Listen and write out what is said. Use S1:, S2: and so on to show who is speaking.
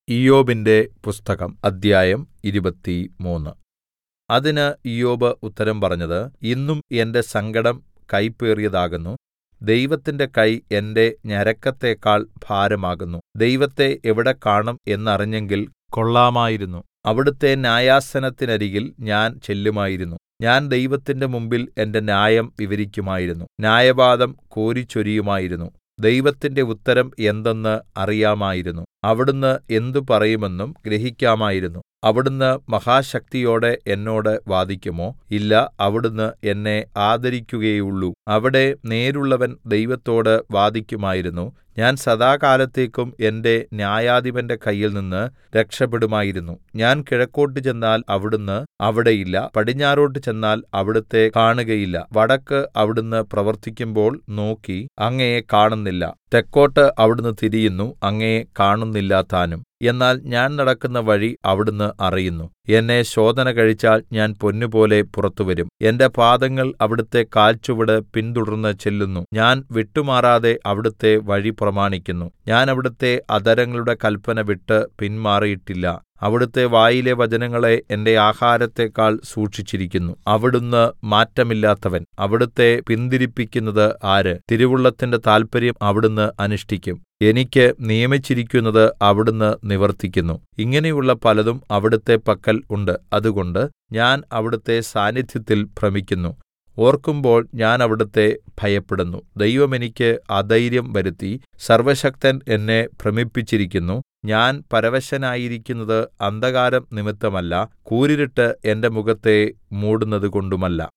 S1: ഇയ്യോബിന്റെ പുസ്തകം അദ്ധ്യായം ഇരുപത്തിമൂന്ന് അതിന് ഇയ്യോബ് ഉത്തരം പറഞ്ഞത് ഇന്നും എന്റെ സങ്കടം കയ്പേറിയതാകുന്നു ദൈവത്തിന്റെ കൈ എന്റെ ഞരക്കത്തെക്കാൾ ഭാരമാകുന്നു ദൈവത്തെ എവിടെ കാണും എന്നറിഞ്ഞെങ്കിൽ കൊള്ളാമായിരുന്നു അവിടുത്തെ ന്യായാസനത്തിനരികിൽ ഞാൻ ചെല്ലുമായിരുന്നു ഞാൻ ദൈവത്തിന്റെ മുമ്പിൽ എന്റെ ന്യായം വിവരിക്കുമായിരുന്നു ന്യായവാദം കോരിച്ചൊരിയുമായിരുന്നു ദൈവത്തിന്റെ ഉത്തരം എന്തെന്ന് അറിയാമായിരുന്നു അവിടുന്ന് എന്ത് പറയുമെന്നും ഗ്രഹിക്കാമായിരുന്നു അവിടുന്ന് മഹാശക്തിയോടെ എന്നോട് വാദിക്കുമോ ഇല്ല അവിടുന്ന് എന്നെ ആദരിക്കുകയേയുള്ളൂ അവിടെ നേരുള്ളവൻ ദൈവത്തോട് വാദിക്കുമായിരുന്നു ഞാൻ സദാകാലത്തേക്കും എന്റെ ന്യായാധിപന്റെ കയ്യിൽനിന്ന് രക്ഷപ്പെടുമായിരുന്നു ഞാൻ കിഴക്കോട്ട് ചെന്നാൽ അവിടുന്ന് അവിടെയില്ല പടിഞ്ഞാറോട്ട് ചെന്നാൽ അവിടുത്തെ കാണുകയില്ല വടക്ക് അവിടുന്ന് പ്രവർത്തിക്കുമ്പോൾ നോക്കി അങ്ങയെ കാണുന്നില്ല തെക്കോട്ട് അവിടുന്ന് തിരിയുന്നു അങ്ങയെ കാണുന്നില്ലതാനും എന്നാൽ ഞാൻ നടക്കുന്ന വഴി അവിടുന്ന് അറിയുന്നു എന്നെ ശോധന കഴിച്ചാൽ ഞാൻ പൊന്നുപോലെ പുറത്തുവരും എന്റെ പാദങ്ങൾ അവിടുത്തെ കാൽച്ചുവട് പിന്തുടർന്ന് ചെല്ലുന്നു ഞാൻ വിട്ടുമാറാതെ അവിടുത്തെ വഴി പ്രമാണിക്കുന്നു ഞാൻ അവിടുത്തെ അധരങ്ങളുടെ കല്പന വിട്ട് പിന്മാറിയിട്ടില്ല അവിടുത്തെ വായിലെ വചനങ്ങളെ എന്റെ ആഹാരത്തെക്കാൾ സൂക്ഷിച്ചിരിക്കുന്നു അവിടുന്ന് മാറ്റമില്ലാത്തവൻ അവിടുത്തെ പിന്തിരിപ്പിക്കുന്നത് ആര് തിരുവുള്ളത്തിന്റെ താല്പര്യം അവിടുന്ന് അനുഷ്ഠിക്കും എനിക്ക് നിയമിച്ചിരിക്കുന്നത് അവിടുന്ന് നിവർത്തിക്കുന്നു ഇങ്ങനെയുള്ള പലതും അവിടുത്തെ പക്കൽ ഉണ്ട് അതുകൊണ്ട് ഞാൻ അവിടുത്തെ സാന്നിധ്യത്തിൽ ഭ്രമിക്കുന്നു ഓർക്കുമ്പോൾ ഞാൻ അവിടുത്തെ ഭയപ്പെടുന്നു ദൈവം എനിക്ക് അധൈര്യം വരുത്തി സർവ്വശക്തൻ എന്നെ ഭ്രമിപ്പിച്ചിരിക്കുന്നു ഞാൻ പരവശനായിരിക്കുന്നത് അന്ധകാരം നിമിത്തമല്ല കൂരിരുട്ട് എന്റെ മുഖത്തെ മൂടുന്നതുകൊണ്ടുമല്ല